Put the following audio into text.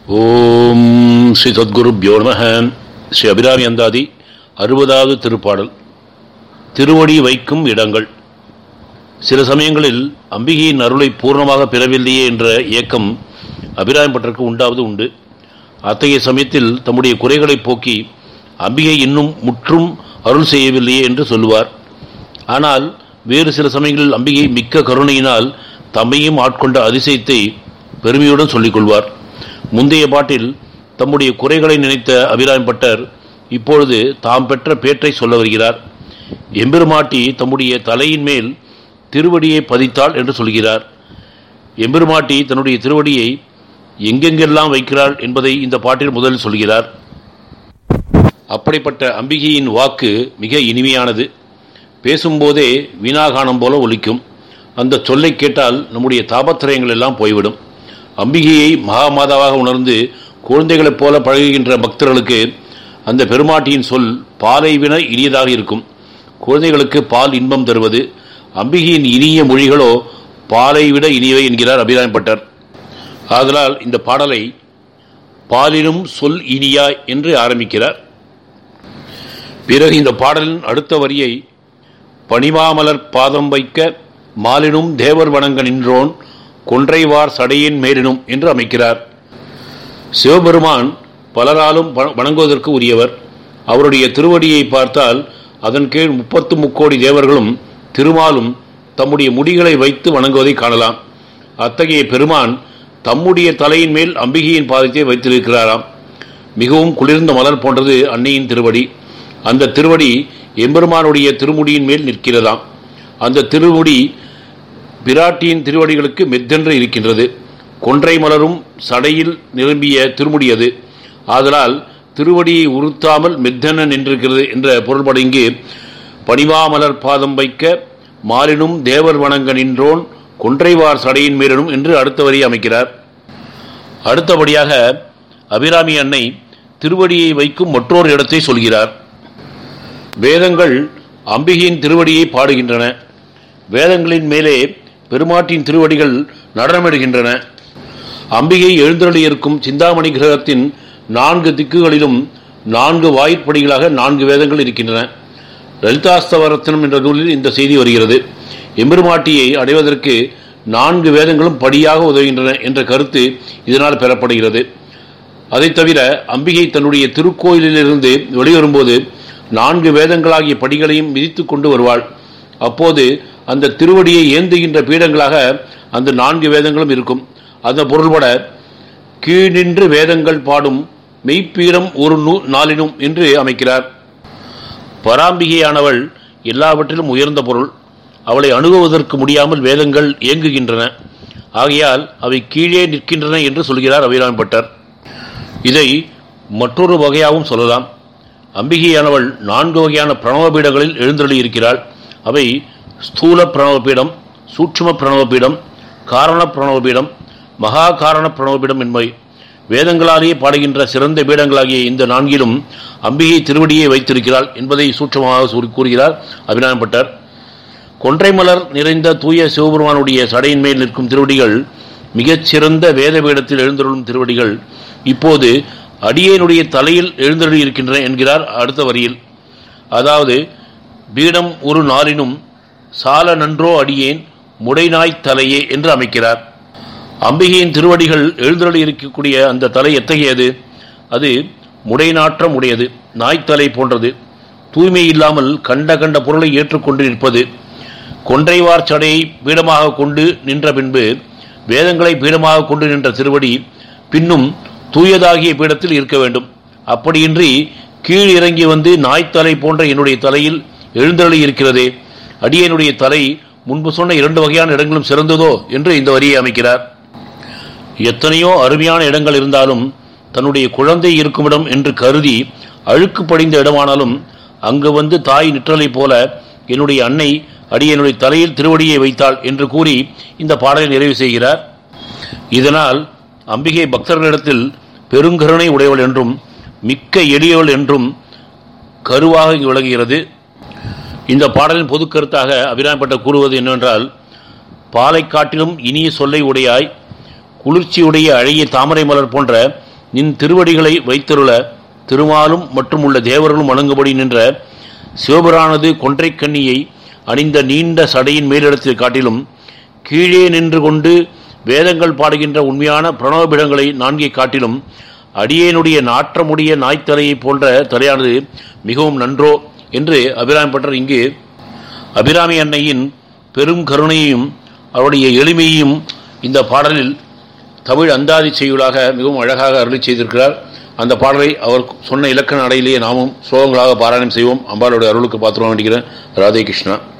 ஓம் ஸ்ரீ சத்குருப்யோ நம ஸ்ரீ அபிராமி அந்தாதி அறுபதாவது திருப்பாடல் திருவடி வைக்கும் இடங்கள் சில சமயங்களில் அம்பிகையின் அருளை பூர்ணமாக பெறவில்லையே என்ற ஏக்கம் அபிராமி பட்டருக்கு உண்டாவது உண்டு அத்தகைய சமயத்தில் தம்முடைய குறைகளை போக்கி அம்பிகை இன்னும் முற்றும் அருள் செய்யவில்லையே என்று சொல்லுவார் ஆனால் வேறு சில சமயங்களில் அம்பிகை மிக்க கருணையினால் தம்மையும் ஆட்கொண்ட அதிசயத்தை பெருமையுடன் சொல்லிக் கொள்வார் முந்தைய பாட்டில் தம்முடைய குறைகளை நினைத்த அபிராமி பட்டர் இப்பொழுது தாம் பெற்ற பேற்றை சொல்ல வருகிறார் எம்பெருமாட்டி தம்முடைய தலையின் மேல் திருவடியை பதித்தாள் என்று சொல்கிறார் எம்பெருமாட்டி தன்னுடைய திருவடியை எங்கெங்கெல்லாம் வைக்கிறாள் என்பதை இந்த பாட்டில் முதலில் சொல்கிறார் அப்படிப்பட்ட அம்பிகையின் வாக்கு மிக இனிமையானது பேசும்போதே வீணாகானம் போல ஒலிக்கும் அந்த சொல்லை கேட்டால் நம்முடைய தாபத்திரயங்கள் எல்லாம் போய்விடும் அம்பிகையை மகாமாதாவாக உணர்ந்து குழந்தைகளைப் போல பழகுகின்ற பக்தர்களுக்கு அந்த பெருமாட்டியின் சொல் பாலை வின இனியதாக இருக்கும் குழந்தைகளுக்கு பால் இன்பம் தருவது அம்பிகையின் இனிய மொழிகளோ பாலை விட இனியவை என்கிறார் அபிராமி பட்டர் ஆதலால் இந்த பாடலை பாலினும் சொல் இனியாய் என்று ஆரம்பிக்கிறார் பிறகு இந்த பாடலின் அடுத்த வரியை பணிமாமலர் பாதம் வைக்க மாலினும் தேவர் வணங்க நின்றோன் கொன்றைவார் சடையின் மேலினும் என்று அமைக்கிறார் சிவபெருமான் பலராலும் வணங்குவதற்கு உரியவர் அவருடைய திருவடியை பார்த்தால் அதன் கீழ் முப்பத்து முக்கோடி தேவர்களும் திருமாலும் தம்முடைய முடிகளை வைத்து வணங்குவதை காணலாம் அத்தகைய பெருமான் தம்முடைய தலையின் மேல் அம்பிகையின் பாதத்தை வைத்திருக்கிறாராம் மிகவும் குளிர்ந்த மலர் போன்றது அன்னையின் திருவடி அந்த திருவடி எம்பெருமானுடைய திருமுடியின் மேல் நிற்கிறதாம் அந்த திருமுடி பிராட்டியின் திருவடிகளுக்கு மெத்தென்று இருக்கின்றது கொன்றை மலரும் சடையில் நிரம்பிய திருமுடி அது ஆதலால் திருவடியை உறுத்தாமல் மெத்தென நின்றிருக்கிறது என்ற பொருள்பட இங்கு பணிவாமலர் பாதம் வைக்க மாலினும் தேவர் வணங்க நின்றோன் கொன்றைவார் சடையின் மேலனும் என்று அடுத்த வரி அமைக்கிறார் அடுத்தபடியாக அபிராமி அன்னை திருவடியை வைக்கும் மற்றொரு இடத்தை சொல்கிறார் வேதங்கள் அம்பிகையின் திருவடியை பாடுகின்றன வேதங்களின் மேலே பெருமாட்டின் திருவடிகள் நடனமிடுகின்றன அம்பிகை எழுந்தருளியிருக்கும் சிந்தாமணி கிரகத்தின் நான்கு திக்குகளிலும் நான்கு வாயிற்படிகளாக நான்கு வேதங்கள் இருக்கின்றன லலிதாஸ்தவரத்தினம் என்ற நூலில் இந்த செய்தி வருகிறது எம்பெருமாட்டியை அடைவதற்கு நான்கு வேதங்களும் படியாக உதவுகின்றன என்ற கருத்து இதனால் பெறப்படுகிறது அதைத் தவிர அம்பிகை தன்னுடைய திருக்கோயிலிலிருந்து வெளிவரும்போது நான்கு வேதங்களாகிய படிகளையும் மிதித்து கொண்டு வருவாள் அப்போது அந்த திருவடியை ஏந்துகின்ற பீடங்களாக அந்த நான்கு வேதங்களும் இருக்கும் அந்த பொருள்பட கீழின்று வேதங்கள் பாடும் மெய்ப்பீடம் ஒரு நூ நாளினும் என்று அமைக்கிறார் பராம்பிகையானவள் எல்லாவற்றிலும் உயர்ந்த பொருள் அவளை அணுகுவதற்கு முடியாமல் வேதங்கள் இயங்குகின்றன ஆகையால் அவை கீழே நிற்கின்றன என்று சொல்கிறார் அபிராமி பட்டர் இதை மற்றொரு வகையாகவும் சொல்லலாம் அம்பிகையானவள் நான்கு வகையான பிரணவபீடங்களில் எழுந்தருளி இருக்கிறாள் அவை ஸ்தூல பிரணவபீடம் சூட்சும பிரணவபீடம் காரண பிரணவபீடம் மகா காரண பிரணவபீடம் என்பவை வேதங்களாலேயே பாடுகின்ற சிறந்த பீடங்களாகிய இந்த நான்கிலும் அம்பிகை திருவடியை வைத்திருக்கிறாள் என்பதை சூட்சமாக கூறுகிறார் அபிராமப்பட்டர் கொன்றை மலர் நிறைந்த தூய சிவபெருமானுடைய சடையின் மேல் நிற்கும் திருவடிகள் மிகச்சிறந்த வேத பீடத்தில் எழுந்தருளும் திருவடிகள் இப்போது அடியேனுடைய தலையில் எழுந்தருளி இருக்கின்றன என்கிறார் அடுத்த வரியில் அதாவது பீடம் ஒரு நாளினும் சால நன்றோ அடியேன் முடைநாய் தலையே என்று அமைக்கிறார் அம்பிகையின் திருவடிகள் எழுந்தருளி இருக்கக்கூடிய அந்த தலை எத்தகையது அது முடைநாற்றம் உடையது நாய்த்தலை போன்றது தூய்மை இல்லாமல் கண்ட கண்ட பொருளை ஏற்றுக்கொண்டு நிற்பது கொன்றைவார் சடையை பீடமாக கொண்டு நின்ற பின்பு வேதங்களை பீடமாக கொண்டு நின்ற திருவடி பின்னும் தூயதாகிய பீடத்தில் இருக்க வேண்டும் அப்படியின்றி கீழ் இறங்கி வந்து நாய்த்தலை போன்ற என்னுடைய தலையில் எழுந்தருளி இருக்கிறதே அடியனுடைய தலை முன்பு சொன்ன இரண்டு வகையான இடங்களும் சிறந்ததோ என்று இந்த வரியை அமைக்கிறார் எத்தனையோ அருமையான இடங்கள் இருந்தாலும் தன்னுடைய குழந்தை இருக்குமிடம் என்று கருதி அழுக்கு படிந்த இடமானாலும் அங்கு வந்து தாய் நிற்றலை போல என்னுடைய அன்னை அடியனுடைய தலையில் திருவடியை வைத்தாள் என்று கூறி இந்த பாடலை நிறைவு செய்கிறார் இதனால் அம்பிகை பக்தர்களிடத்தில் பெருங்கருணை உடையவள் என்றும் மிக்க எளியவள் என்றும் கருவாக இங்கு விளங்குகிறது இந்த பாடலின் பொது கருத்தாக அபிராமப்பட்ட கூறுவது என்னவென்றால் பாலை காட்டிலும் இனிய சொல்லை உடையாய் குளிர்ச்சியுடைய அழகிய தாமரை மலர் போன்ற நின் திருவடிகளை வைத்தருள திருமாலும் மற்றும் உள்ள தேவர்களும் வணங்கும்படி நின்ற சிவபுரானது கொன்றைக் கண்ணியை அணிந்த நீண்ட சடையின் மேலிடத்தில் காட்டிலும் கீழே நின்று கொண்டு வேதங்கள் பாடுகின்ற உண்மையான பிரணவபிடங்களை நான்கை காட்டிலும் அடியேனுடைய நாற்றமுடைய நாய்த்தலையை போன்ற தலையானது மிகவும் நன்றோ என்று அபிராமி பட்டர் இங்கு அபிராமி அன்னையின் பெரும் கருணையையும் அவருடைய எளிமையையும் இந்த பாடலில் தமிழ் அந்தாதி செய்யுளாக மிகவும் அழகாக அருளி செய்திருக்கிறார் அந்த பாடலை அவர் சொன்ன இலக்கண அடையிலேயே நாமும் ஸ்லோகங்களாக பாராயணம் செய்வோம் அம்பாளுடைய அருளுக்கு பாத்திரம் வேண்டிக்கிறேன் ராதே கிருஷ்ணா